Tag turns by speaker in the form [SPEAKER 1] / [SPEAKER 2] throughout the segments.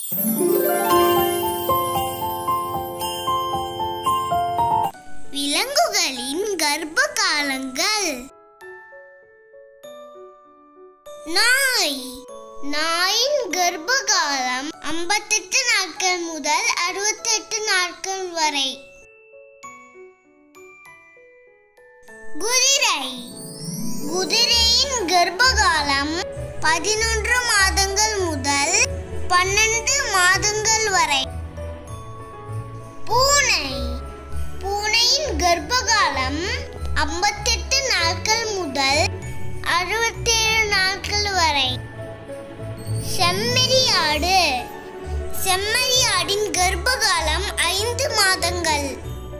[SPEAKER 1] விலங்குகளின் கர்ப்ப காலங்கள் நாய் நாயின் கர்ப்ப காலம் ஐம்பத்தெட்டு நாட்கள் முதல் அறுபத்தெட்டு நாட்கள் வரை குதிரை குதிரையின் கர்ப்ப காலம் பதினொன்று மாதங்கள் முதல் பன்னெண்டு மாதங்கள் வரை பூனை பூனையின் கர்ப்ப காலம் ஐம்பத்தெட்டு நாட்கள் முதல் அறுபத்தேழு நாட்கள் வரை செம்மறி ஆடு செம்மறி ஆடின் கர்ப்ப காலம் ஐந்து மாதங்கள்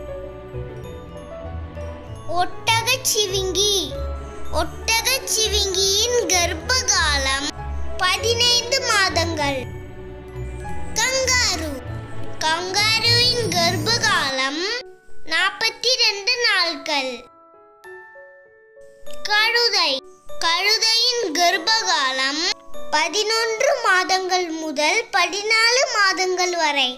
[SPEAKER 1] ஒட்டகச் சிவிங்கி ஒட்டகச் சிவிங்கியின் கர்ப்ப காலம் பதினைந்து மாதங்கள் கங்காரு கங்காருவின் கர்ப்ப காலம் நாற்பத்தி ரெண்டு நாட்கள் கழுதை கழுதையின் கர்ப்ப காலம் பதினொன்று மாதங்கள் முதல் பதினாலு மாதங்கள் வரை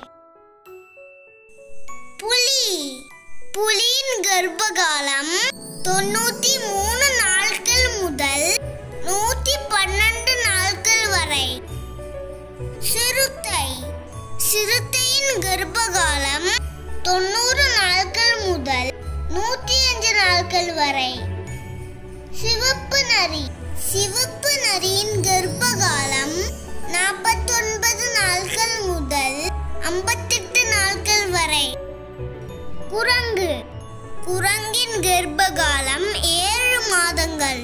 [SPEAKER 1] புலி புலியின் கர்ப்ப காலம் தொண்ணூத்தி மூணு நாட்கள் முதல் நூத்தி பன்னெண்டு நாட்கள் வரை சிறுத்தை சிறுத்தையின் கர்ப்ப காலம் தொண்ணூறு நாட்கள் முதல் நூத்தி அஞ்சு நாட்கள் வரை சிவப்பு நரி சிவப்பு நரியின் கர்ப்ப காலம் நாற்பத்தொன்பது நாட்கள் முதல் ஐம்பத்தெட்டு நாட்கள் வரை குரங்கு குரங்கின் கர்ப்ப காலம் ஏழு மாதங்கள்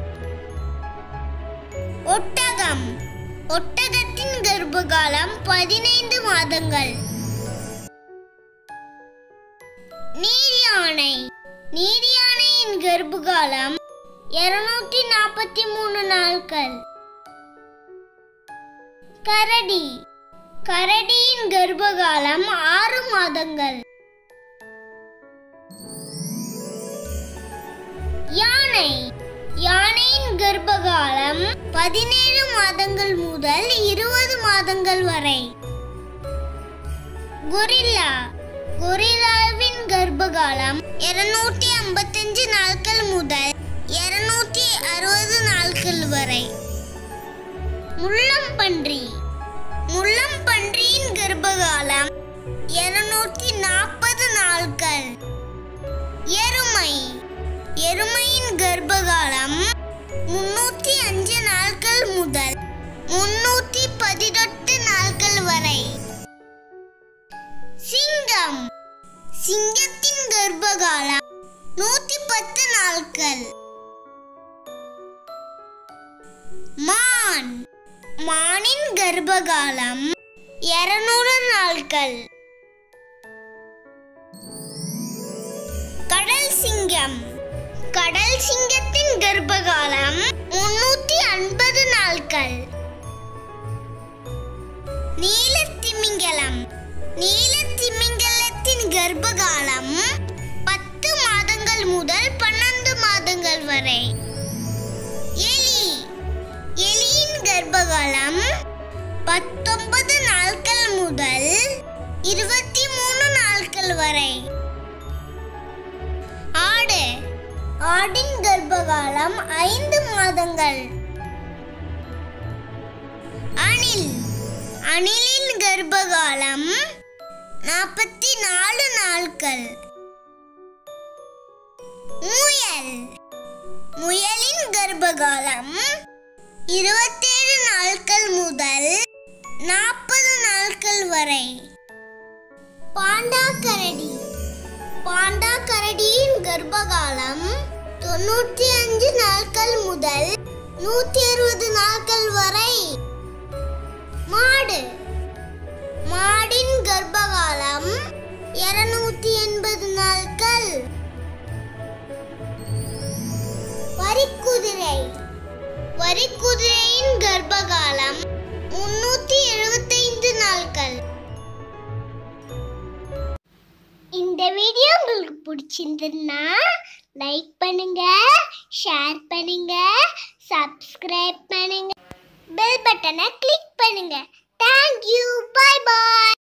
[SPEAKER 1] ஒட்டகம் ஒட்டகத்தின் கர்ப்ப காலம் பதினைந்து மாதங்கள் நீர் யானை நீர் யானையின் கர்ப்ப காலம் இருநூத்தி நாற்பத்தி மூணு நாட்கள் கரடி கரடியின் கர்ப்ப காலம் ஆறு மாதங்கள் யானை யானையின் கர்ப்ப காலம் பதினேழு மாதங்கள் முதல் இருபது மாதங்கள் வரை கொரில்லா கொரில்லாவின் கர்ப்ப காலம் இருநூத்தி ஐம்பத்தஞ்சு நாட்கள் முதல் இருநூத்தி அறுபது நாட்கள் வரை முள்ளம்பன்றி முள்ளம்பன்றியின் கர்ப்ப காலம் இருநூத்தி நாற்பது நாட்கள் எருமை எருமையின் கர்ப்ப காலம் முன்னூத்தி அஞ்சு நாட்கள் முதல் முன்னூத்தி பதினெட்டு நாட்கள் வரை சிங்கம் சிங்கத்தின் கர்ப்ப காலம் நூத்தி பத்து நாட்கள் மான் மானின் கர்ப்ப காலம் இருநூறு நாட்கள் கடல் சிங்கம் கடல் சிங்கத்தின் கர்ப்ப காலம் முன்னூத்தி ஐம்பது நாட்கள் நீலத்திமிங்கலம் நீலத்திமிங்கலத்தின் கர்ப்ப காலம் பத்து மாதங்கள் முதல் பன்னெண்டு மாதங்கள் வரை எலி எலியின் கர்ப்பகாலம் பத்தொன்பது நாட்கள் முதல் இருபத்தி மூணு நாட்கள் வரை ஆடு ஆடின் கர்ப்பகாலம் ஐந்து மாதங்கள் அணில் அணிலின் கர்ப்பகாலம் நாற்பத்தி நாலு நாட்கள் முயல் முயலின் கர்ப்பகாலம் இருபத்தேழு நாட்கள் முதல் நாற்பது நாட்கள் வரை பாண்டா கரடி பாண்டா கரடியின் கர்ப்பகாலம் தொண்ணூற்றி அஞ்சு நாட்கள் முதல் நூத்தி அறுபது நாட்கள் வரை மாடு மாடின் கர்ப்பகாலம் இருநூத்தி எண்பது நாட்கள் வரிக்குதிரை வரிக்குதிரையின் கர்ப்பகாலம் முன்னூத்தி எழுபத்தைந்து நாட்கள் இந்த வீடியோ உங்களுக்கு பிடிச்சிருந்ததுன்னா லைக் பண்ணுங்க ஷேர் பண்ணுங்க சப்ஸ்கிரைப் பண்ணுங்க பெல் பட்டனை கிளிக் பண்ணுங்க தேங்க்யூ பை